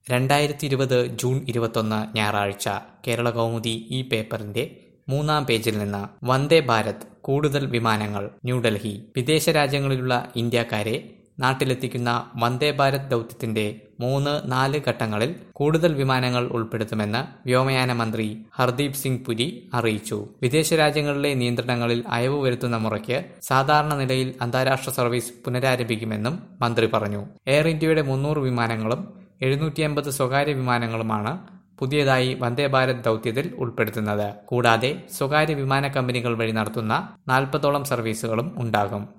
രണ്ടായിരത്തി ഇരുപത് ജൂൺ ഇരുപത്തൊന്ന് ഞായറാഴ്ച കേരള കൗമുദി ഈ പേപ്പറിന്റെ മൂന്നാം പേജിൽ നിന്ന് വന്ദേ ഭാരത് കൂടുതൽ വിമാനങ്ങൾ ന്യൂഡൽഹി വിദേശ രാജ്യങ്ങളിലുള്ള ഇന്ത്യക്കാരെ നാട്ടിലെത്തിക്കുന്ന വന്ദേ ഭാരത് ദൗത്യത്തിന്റെ മൂന്ന് നാല് ഘട്ടങ്ങളിൽ കൂടുതൽ വിമാനങ്ങൾ ഉൾപ്പെടുത്തുമെന്ന് വ്യോമയാന മന്ത്രി ഹർദീപ് സിംഗ് പുരി അറിയിച്ചു വിദേശ രാജ്യങ്ങളിലെ നിയന്ത്രണങ്ങളിൽ അയവ് വരുത്തുന്ന മുറയ്ക്ക് സാധാരണ നിലയിൽ അന്താരാഷ്ട്ര സർവീസ് പുനരാരംഭിക്കുമെന്നും മന്ത്രി പറഞ്ഞു എയർ ഇന്ത്യയുടെ മുന്നൂറ് വിമാനങ്ങളും എഴുന്നൂറ്റി അമ്പത് സ്വകാര്യ വിമാനങ്ങളുമാണ് പുതിയതായി വന്ദേ ഭാരത് ദൗത്യത്തിൽ ഉൾപ്പെടുത്തുന്നത് കൂടാതെ സ്വകാര്യ വിമാന കമ്പനികൾ വഴി നടത്തുന്ന നാൽപ്പതോളം സർവീസുകളും ഉണ്ടാകും